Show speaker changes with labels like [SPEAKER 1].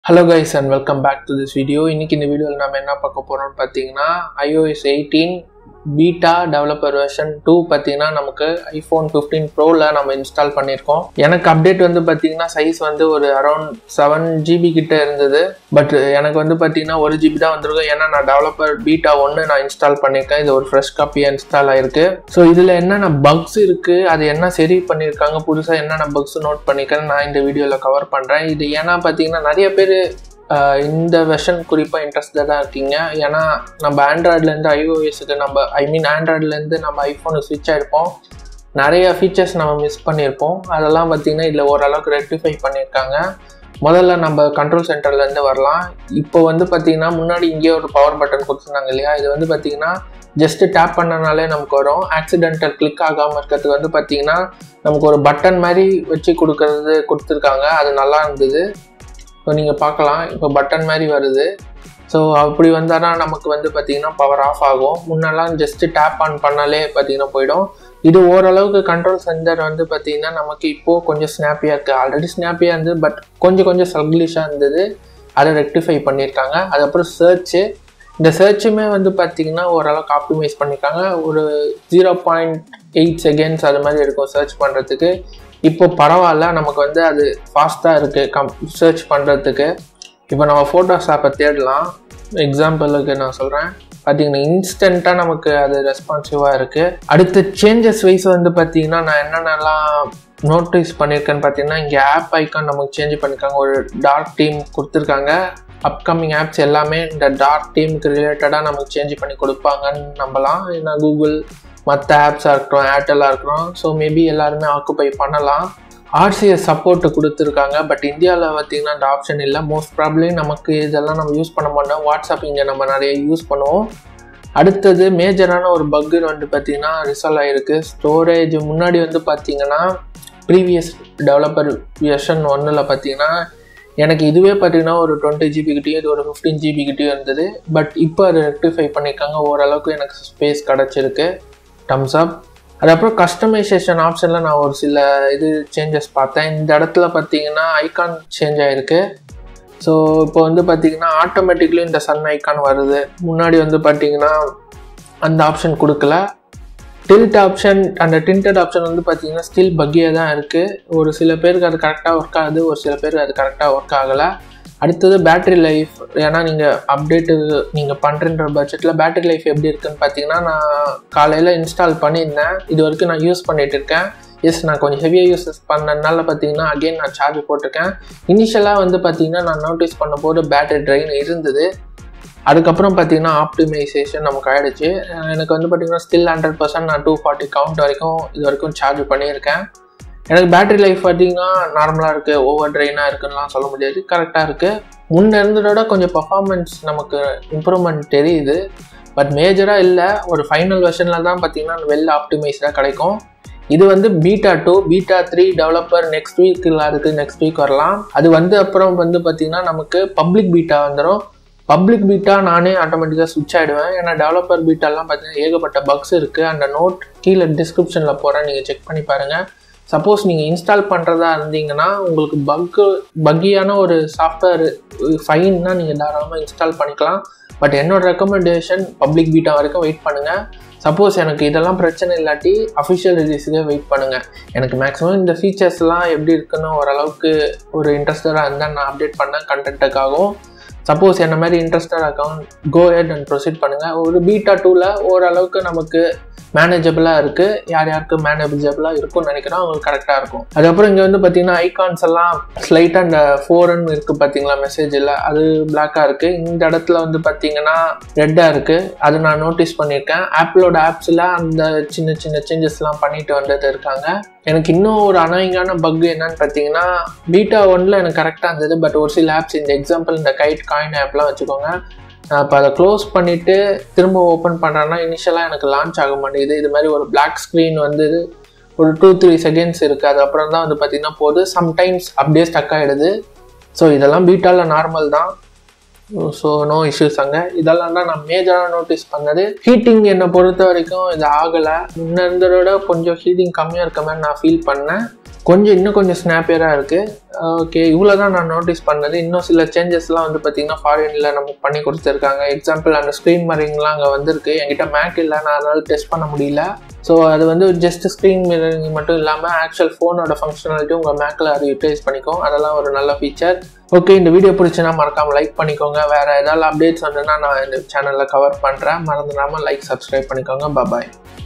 [SPEAKER 1] hello guys and welcome back to this video இன்னைக்கு இந்த வீடியோவில் நம்ம என்ன பார்க்க போகிறோம்னு பார்த்தீங்கன்னா iOS eighteen beta developer version two பார்த்தீங்கன்னா நமக்கு ஐஃபோன் ஃபிஃப்டீன் ப்ரோவில் நம்ம இன்ஸ்டால் பண்ணியிருக்கோம் எனக்கு அப்டேட் வந்து பார்த்தீங்கன்னா சைஸ் வந்து ஒரு அரௌண்ட் செவன் ஜிபி கிட்ட இருந்தது பட் எனக்கு வந்து பார்த்தீங்கன்னா ஒரு ஜிபி தான் வந்திருக்கும் ஏன்னா நான் டெவலப்பர் பீட்டா ஒன்று நான் இன்ஸ்டால் பண்ணியிருக்கேன் இது ஒரு ஃப்ரெஷ் காப்பியாக இன்ஸ்டால் ஆயிருக்கு ஸோ இதில் என்னென்ன பக்ஸ் இருக்குது அது என்ன சரி பண்ணியிருக்காங்க புதுசாக என்னென்ன பக்ஸ் நோட் பண்ணியிருக்கேன் நான் இந்த வீடியோவில் கவர் பண்ணுறேன் இது ஏன்னா பார்த்தீங்கன்னா நிறைய பேர் ஆஹ் இந்த வெர்ஷன் குறிப்பாக இன்ட்ரெஸ்டடாக இருக்கீங்க ஏன்னா நம்ம ஆண்ட்ராய்ட்லேருந்து ஐஓஎஸ்க்கு நம்ம ஐ மீன் ஆண்ட்ராய்ட்லேருந்து நம்ம ஐஃபோனுக்கு ஸ்விட்ச் ஆகிருப்போம் நிறைய ஃபீச்சர்ஸ் நம்ம மிஸ் பண்ணியிருப்போம் அதெல்லாம் பார்த்திங்கன்னா இதில் ஓரளவுக்கு ரெக்டிஃபை பண்ணியிருக்காங்க முதல்ல நம்ம கண்ட்ரோல் சென்டர்லேருந்து வரலாம் இப்போ வந்து பார்த்திங்கன்னா முன்னாடி இங்கேயே ஒரு பவர் பட்டன் கொடுத்துருந்தாங்க இல்லையா இது வந்து பார்த்திங்கன்னா ஜஸ்ட் டேப் பண்ணனாலே நமக்கு வரும் ஆக்சிடென்டல் கிளிக் ஆகாமல் இருக்கிறதுக்கு வந்து பார்த்திங்கன்னா நமக்கு ஒரு பட்டன் மாதிரி வச்சு கொடுக்கறது கொடுத்துருக்காங்க அது நல்லா இருந்தது இப்போ நீங்கள் பார்க்கலாம் இப்போ பட்டன் மாதிரி வருது ஸோ அப்படி வந்தால் தான் நமக்கு வந்து பார்த்திங்கன்னா பவர் ஆஃப் ஆகும் முன்னெல்லாம் ஜஸ்ட்டு டேப் ஆன் பண்ணாலே பார்த்திங்கன்னா போயிடும் இது ஓரளவுக்கு கண்ட்ரோல் சென்டர் வந்து பார்த்திங்கன்னா நமக்கு இப்போது கொஞ்சம் ஸ்னாப்பியாக இருக்குது ஆல்ரெடி ஸ்னாப்பியாக இருந்தது பட் கொஞ்சம் கொஞ்சம் சக்லிஷாக இருந்தது அதை ரெக்டிஃபை பண்ணியிருக்காங்க அதுக்கப்புறம் சர்ச்சு இந்த சர்ச்சுமே வந்து பார்த்திங்கன்னா ஓரளவுக்கு ஆப்டிமைஸ் பண்ணியிருக்காங்க ஒரு ஜீரோ பாயிண்ட் எயிட் செகண்ட்ஸ் அது மாதிரி இருக்கும் சர்ச் பண்ணுறதுக்கு இப்போ பரவாயில்ல நமக்கு வந்து அது ஃபாஸ்ட்டாக இருக்குது கம் சர்ச் பண்ணுறதுக்கு இப்போ நம்ம ஃபோட்டோஸ் ஆப்பை தேடலாம் எக்ஸாம்பிளுக்கு நான் சொல்கிறேன் பார்த்தீங்கன்னா இன்ஸ்டண்ட்டாக நமக்கு அது ரெஸ்பான்சிவாக இருக்குது அடுத்த சேஞ்சஸ் வைஸ் வந்து பார்த்தீங்கன்னா நான் என்னென்னலாம் நோட்டீஸ் பண்ணியிருக்கேன்னு பார்த்தீங்கன்னா இங்கே ஆப் ஐக்கான் நமக்கு சேஞ்ச் பண்ணியிருக்காங்க ஒரு டார்க் டீம் கொடுத்துருக்காங்க அப்கமிங் ஆப்ஸ் எல்லாமே இந்த டார்க் டீமுக்கு ரிலேட்டடாக நமக்கு சேஞ்ச் பண்ணி கொடுப்பாங்கன்னு நம்பலாம் ஏன்னா கூகுள் மற்ற ஆப்ஸாக இருக்கட்டும் ஏர்டெல்லாக இருக்கட்டும் ஸோ மேபி எல்லாருமே ஆக்குப்பை பண்ணலாம் ஆர்சிஎஸ் சப்போர்ட் கொடுத்துருக்காங்க பட் இந்தியாவில் பார்த்தீங்கன்னா அந்த ஆப்ஷன் இல்லை மோஸ்ட் ப்ராப்ளி நமக்கு இதெல்லாம் நம்ம யூஸ் பண்ண மாட்டோம் வாட்ஸ்அப் இங்கே நம்ம நிறைய யூஸ் பண்ணுவோம் அடுத்தது மேஜரான ஒரு பக்கு வந்து பார்த்திங்கன்னா ரிசால்வ் ஆகிருக்கு ஸ்டோரேஜ் முன்னாடி வந்து பார்த்திங்கன்னா ப்ரீவியஸ் டெவலப்பர் வெர்ஷன் ஒன்னில் பார்த்தீங்கன்னா எனக்கு இதுவே பார்த்தீங்கன்னா ஒரு டுவெண்ட்டி ஜிபி கிட்டேயும் இது ஒரு ஃபிஃப்டீன் ஜிபி கிட்டேயும் இருந்தது பட் இப்போ அதை ரெக்டிஃபை பண்ணியிருக்காங்க ஓரளவுக்கு எனக்கு ஸ்பேஸ் கிடச்சிருக்கு டம்ஸ் அப் அதுக்கப்புறம் கஸ்டமைசேஷன் ஆப்ஷனில் நான் ஒரு சில இது சேஞ்சஸ் பார்த்தேன் இந்த இடத்துல பார்த்தீங்கன்னா ஐகான் சேஞ்ச் ஆகிருக்கு ஸோ இப்போ வந்து பார்த்தீங்கன்னா ஆட்டோமேட்டிக்லி இந்த சன் ஐகான் வருது முன்னாடி வந்து பார்த்தீங்கன்னா அந்த ஆப்ஷன் கொடுக்கல டில்ட் ஆப்ஷன் அந்த டிண்டட் ஆப்ஷன் வந்து பார்த்தீங்கன்னா ஸ்டில் பக்கியாக தான் இருக்குது ஒரு சில பேருக்கு அது கரெக்டாக ஒர்க் ஆகுது ஒரு சில பேருக்கு அது கரெக்டாக ஒர்க் ஆகலை அடுத்தது பேட்ரி லைஃப் ஏன்னா நீங்கள் அப்டேட்டு நீங்கள் பண்ணுறன்ற பட்ஜெட்டில் பேட்ரி லைஃப் எப்படி இருக்குன்னு பார்த்தீங்கன்னா நான் காலையில் இன்ஸ்டால் பண்ணியிருந்தேன் இது வரைக்கும் நான் யூஸ் பண்ணிகிட்டு இருக்கேன் எஸ் நான் கொஞ்சம் ஹெவியாக யூஸஸ் பண்ணனால பார்த்தீங்கன்னா அகெயின் நான் சார்ஜ் போட்டிருக்கேன் இனிஷியலாக வந்து பார்த்தீங்கன்னா நான் நோட்டீஸ் பண்ணும்போது பேட்டரி ட்ரைன் இருந்தது அதுக்கப்புறம் பார்த்தீங்கன்னா ஆப்டிமைசேஷன் நமக்கு ஆகிடுச்சு எனக்கு வந்து பார்த்தீங்கன்னா ஸ்டில் ஹண்ட்ரட் பர்சன்ட் நான் டூ ஃபார்ட்டி கவுண்ட் வரைக்கும் இது வரைக்கும் சார்ஜ் பண்ணியிருக்கேன் எனக்கு பேட்டரி லைஃப் பார்த்தீங்கன்னா நார்மலாக இருக்குது ஓவர் ட்ரெயினாக இருக்குன்னுலாம் சொல்ல முடியாது கரெக்டாக இருக்குது முன்ன இருந்ததோட கொஞ்சம் பர்ஃபார்மன்ஸ் நமக்கு இம்ப்ரூவ்மெண்ட் தெரியுது பட் மேஜராக இல்லை ஒரு ஃபைனல் வெர்ஷனில் தான் பார்த்தீங்கன்னா வெல் ஆப்டிமைஸ்டாக கிடைக்கும் இது வந்து beta two beta three developer next week இல்லை அதுக்கு நெக்ஸ்ட் வீக் வரலாம் அது வந்து அப்புறம் வந்து பார்த்தீங்கன்னா நமக்கு பப்ளிக் பீட்டா வந்துடும் பப்ளிக் பீட்டா நானே ஆட்டோமேட்டிக்காக ஸ்விட்ச் ஆகிடுவேன் ஏன்னா டெவலப்பர் பீட்டாலாம் பார்த்தீங்கன்னா ஏகப்பட்ட பக்ஸ் இருக்குது அந்த நோட் கீழே டிஸ்கிரிப்ஷனில் போகிறேன் நீங்கள் செக் பண்ணி பாருங்கள் சப்போஸ் நீங்கள் இன்ஸ்டால் பண்ணுறதா இருந்தீங்கன்னா உங்களுக்கு பக்கு பக்கியான ஒரு சாஃப்ட்வேர் ஃபைன்னா நீங்கள் தாராளமாக இன்ஸ்டால் பண்ணிக்கலாம் பட் என்னோட ரெக்கமெண்டேஷன் பப்ளிக் பீட்டா வரைக்கும் வெயிட் பண்ணுங்கள் சப்போஸ் எனக்கு இதெல்லாம் பிரச்சனை இல்லாட்டி அஃபிஷியல் ரிலீஸுக்கு வெயிட் பண்ணுங்கள் எனக்கு மேக்ஸிமம் இந்த ஃபீச்சர்ஸ்லாம் எப்படி இருக்குன்னு ஓரளவுக்கு ஒரு இன்ட்ரெஸ்டடாக இருந்தால் நான் அப்டேட் பண்ணேன் கண்டென்ட்டுக்காகவும் சப்போஸ் என்ன மாதிரி இன்ட்ரெஸ்டடாக இருக்கும் கோ ஹெட் அண்ட் ப்ரொசீட் பண்ணுங்கள் ஒரு பீட்டா டூவில் ஓரளவுக்கு நமக்கு மேனேஜபிளாக இருக்குது யார் யாருக்கு மேனேஜபிளாக இருக்கும்னு நினைக்கிறோம் அவங்களுக்கு கரெக்டாக இருக்கும் அதுக்கப்புறம் இங்கே வந்து பார்த்தீங்கன்னா ஐகான்ஸ் எல்லாம் ஸ்லைட்டாக இந்த ஃபோர்னு இருக்குது பார்த்தீங்களா மெசேஜில் அது பிளாக்காக இருக்குது இந்த இடத்துல வந்து பார்த்தீங்கன்னா ரெட்டாக இருக்குது அது நான் நோட்டீஸ் பண்ணியிருக்கேன் ஆப்பிளோட ஆப்ஸில் அந்த சின்ன சின்ன சேஞ்சஸ்லாம் பண்ணிட்டு வந்துட்டு இருக்காங்க எனக்கு இன்னும் ஒரு அனாயிங்கான பக் என்னன்னு பார்த்தீங்கன்னா பீட்டா ஒன்ல எனக்கு கரெக்டாக இருந்தது பட் ஒரு சில ஆப்ஸ் இந்த எக்ஸாம்பிள் இந்த கைட் காயின் ஆப்லாம் வச்சுக்கோங்க நான் இப்போ அதை க்ளோஸ் பண்ணிவிட்டு திரும்ப ஓப்பன் பண்ணுறேன்னா இனிஷியலாக எனக்கு லான்ச் ஆக மாட்டேங்குது இது மாதிரி ஒரு பிளாக் ஸ்க்ரீன் வந்து ஒரு டூ த்ரீ செகண்ட்ஸ் இருக்குது அதுக்கப்புறம் தான் வந்து பார்த்திங்கன்னா போகுது சம்டைம்ஸ் அப்படியே ஸ்டக் ஆகிடுது ஸோ இதெல்லாம் பீட்டாவில் நார்மல் தான் ஸோ நோ இஷ்யூஸ் அங்கே இதெல்லாம் தான் நான் மேஜராக நோட்டீஸ் பண்ணது ஹீட்டிங் என்னை பொறுத்த வரைக்கும் இது ஆகலை முன்ன இருந்ததோட கொஞ்சம் ஹீட்டிங் கம்மியாக இருக்க மாதிரி நான் ஃபீல் பண்ணேன் கொஞ்சம் இன்னும் கொஞ்சம் ஸ்னாப்பியராக இருக்குது ஓகே இவ்வளோ தான் நான் நோட்டீஸ் பண்ணது இன்னும் சில சேஞ்சஸ்லாம் வந்து பார்த்திங்கன்னா ஃபாரினில் நமக்கு பண்ணி கொடுத்துருக்காங்க எக்ஸாம்பிள் அந்த ஸ்க்ரீன் மரிங்லாம் அங்கே வந்திருக்கு என்கிட்ட மேக் இல்லை நான் அதனால் டெஸ்ட் பண்ண முடியல ஸோ அது வந்து ஜஸ்ட் ஸ்க்ரீன் மிரரிங் மட்டும் இல்லாமல் ஆக்சுவல் ஃபோனோட ஃபங்க்ஷனாலிட்டி உங்கள் மேக்கில் அது யூட்டிலைஸ் பண்ணிக்கும் அதெல்லாம் ஒரு நல்ல ஃபீச்சர் ஓகே இந்த வீடியோ பிடிச்சுன்னா மறக்காமல் லைக் பண்ணிக்கோங்க வேறு ஏதாவது அப்டேட்ஸ் வந்துன்னா நான் இந்த சேனலில் கவர் பண்ணுறேன் மறந்துடாமல் லைக் சப்ஸ்கிரைப் பண்ணிக்கோங்க பாய்